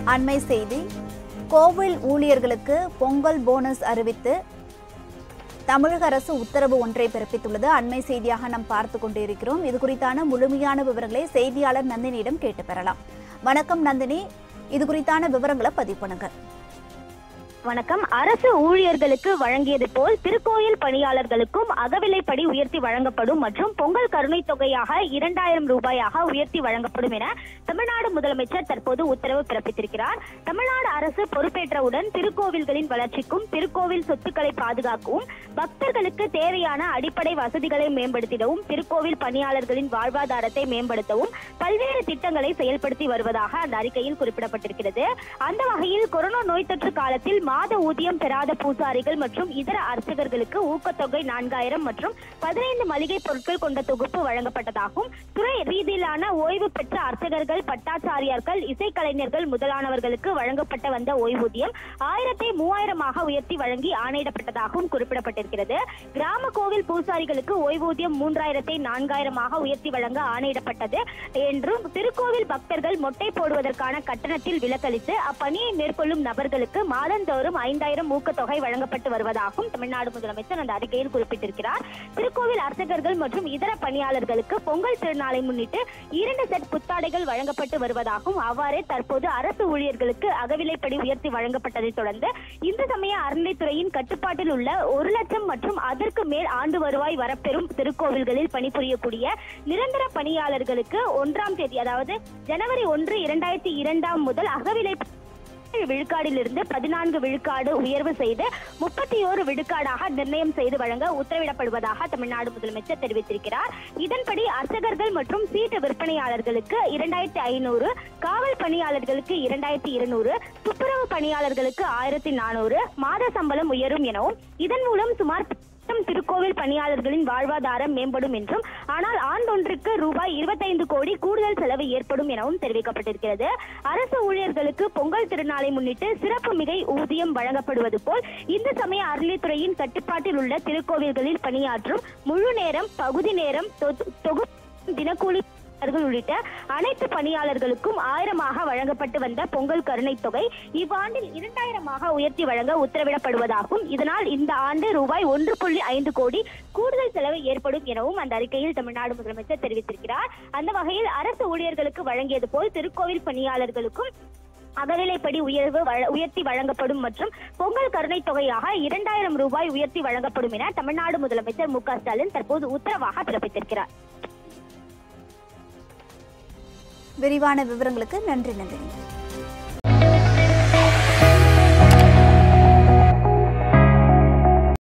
அண்மை செய்தி கோவில் ஊழியர்களுக்கு பொங்கல் போனஸ் அறிவித்து தமிழக அரசு உத்தரவு ஒன்றை பிறப்பித்துள்ளது அண்மை செய்தியாக நாம் பார்த்து கொண்டிருக்கிறோம் இது குறித்தான முழுமையான விவரங்களை செய்தியாளர் நந்தினியிடம் கேட்டு பெறலாம் வணக்கம் நந்தினி இது குறித்தான விவரங்களை பதிவு பண்ணுங்க வணக்கம் அரசு ஊழியர்களுக்கு வழங்கியது போல் திருக்கோயில் பணியாளர்களுக்கும் அகவிலைப்படி உயர்த்தி வழங்கப்படும் மற்றும் பொங்கல் கருணை தொகையாக இரண்டாயிரம் ரூபாயாக உயர்த்தி வழங்கப்படும் என தமிழ்நாடு முதலமைச்சர் தற்போது உத்தரவு பிறப்பித்திருக்கிறார் தமிழ்நாடு அரசு பொறுப்பேற்றவுடன் திருக்கோவில்களின் வளர்ச்சிக்கும் திருக்கோவில் சொத்துக்களை பாதுகாக்கவும் பக்தர்களுக்கு தேவையான அடிப்படை வசதிகளை மேம்படுத்திடவும் திருக்கோவில் பணியாளர்களின் வாழ்வாதாரத்தை மேம்படுத்தவும் பல்வேறு திட்டங்களை செயல்படுத்தி வருவதாக அந்த அறிக்கையில் குறிப்பிடப்பட்டிருக்கிறது அந்த வகையில் கொரோனா நோய் தொற்று காலத்தில் மாத ஊதியம் பெறாத பூசாரிகள் மற்றும் இதர அர்ச்சகர்களுக்கு ஊக்கத்தொகை நான்காயிரம் மற்றும் பதினைந்து மளிகை பொருட்கள் கொண்ட தொகுப்பு வழங்கப்பட்டதாகவும் துறை ரீதியிலான ஓய்வு பெற்ற அர்ச்சகர்கள் பட்டாச்சாரியார்கள் இசைக்கலைஞர்கள் முதலானவர்களுக்கு வழங்கப்பட்ட வந்த ஓய்வூதியம் ஆயிரத்தை மூவாயிரமாக உயர்த்தி வழங்கி ஆணையிடப்பட்டதாகவும் குறிப்பிடப்பட்டிருக்கிறது கிராம கோவில் பூசாரிகளுக்கு ஓய்வூதியம் மூன்றாயிரத்தை நான்காயிரமாக உயர்த்தி வழங்க ஆணையிடப்பட்டது என்றும் திருக்கோவில் பக்தர்கள் மொட்டை போடுவதற்கான கட்டணத்தில் விலக்களித்து அப்பணியை மேற்கொள்ளும் நபர்களுக்கு மாதந்தோறும் ஐந்தாயிரம் ஊக்கத்தொகை வழங்கப்பட்டு வருவதாகவும் தமிழ்நாடு முதலமைச்சர் அந்த அறிக்கையில் குறிப்பிட்டிருக்கிறார் திருக்கோவில் அர்ச்சகர்கள் மற்றும் இதர பணியாளர்களுக்கு பொங்கல் திருநாளை முன்னிட்டு இரண்டு செட் புத்தாடைகள் வழங்கப்பட்டு வருவதாகவும் அவ்வாறே தற்போது அரசு ஊழியர்களுக்கு அகவிலைப்படி உயர்த்தி வழங்கப்பட்டதை தொடர்ந்து இந்து சமய அறநிலைத்துறையின் கட்டுப்பாட்டில் உள்ள ஒரு லட்சம் மற்றும் அதற்கு மேல் ஆண்டு வருவாய் வரப்பெறும் திருக்கோவில்களில் பணிபுரியக்கூடிய நிரந்தர பணியாளர்களுக்கு ஒன்றாம் தேதி அதாவது ஜனவரி ஒன்று இரண்டாயிரத்தி இரண்டாம் முதல் அகவிலை விழுக்காடிலிருந்து பதினான்கு விழுக்காடு உயர்வு செய்து முப்பத்தி ஓரு விழுக்காடாக நிர்ணயம் செய்து வழங்க உத்தரவிடப்படுவதாக தமிழ்நாடு முதலமைச்சர் தெரிவித்திருக்கிறார் இதன்படி அர்ச்சகர்கள் மற்றும் சீட்டு விற்பனையாளர்களுக்கு இரண்டாயிரத்தி ஐநூறு காவல் பணியாளர்களுக்கு இரண்டாயிரத்தி இருநூறு துப்புரவு பணியாளர்களுக்கு ஆயிரத்தி நானூறு மாத சம்பளம் உயரும் எனவும் இதன் மூலம் சுமார் பத்தாயிரம் திருக்கோவில் பணியாளர்களின் வாழ்வாதாரம் மேம்படும் என்றும் ஆனால் ஆண்டொன்றுக்கு ரூபாய் இருபத்தைந்து கோடி கூடுதல் செலவு ஏற்படும் எனவும் தெரிவிக்கப்பட்டிருக்கிறது அரசு ஊழியர்களுக்கு பொங்கல் திருநாளை முன்னிட்டு சிறப்பு மிகை ஊதியம் வழங்கப்படுவது போல் இந்து சமய அறநிலைத்துறையின் கட்டுப்பாட்டில் உள்ள திருக்கோவில்களில் பணியாற்றும் முழு நேரம் பகுதி நேரம் தொ- தொகுப்பு தினக்கூலி பணியாளர்கள் உள்ளிட்ட அனைத்து பணியாளர்களுக்கும் ஆயிரமாக வழங்கப்பட்டு வந்த பொங்கல் கருணை தொகை இவ்வாண்டில் இரண்டாயிரமாக உயர்த்தி வழங்க உத்தரவிடப்படுவதாகவும் இதனால் இந்த ஆண்டு ரூபாய் ஒன்று புள்ளி ஐந்து கோடி கூடுதல் செலவு ஏற்படும் எனவும் அந்த அறிக்கையில் தமிழ்நாடு முதலமைச்சர் தெரிவித்திருக்கிறார் அந்த வகையில் அரசு ஊழியர்களுக்கு வழங்கியது போல் திருக்கோவில் பணியாளர்களுக்கும் அகவிலைப்படி உயர்வு வழ- உயர்த்தி வழங்கப்படும் மற்றும் பொங்கல் கருணை தொகையாக இரண்டாயிரம் ரூபாய் உயர்த்தி வழங்கப்படும் என தமிழ்நாடு முதலமைச்சர் மு க ஸ்டாலின் தற்போது உத்தரவாக பிறப்பித்திருக்கிறார் விரிவான விவரங்களுக்கு நன்றி நந்தினி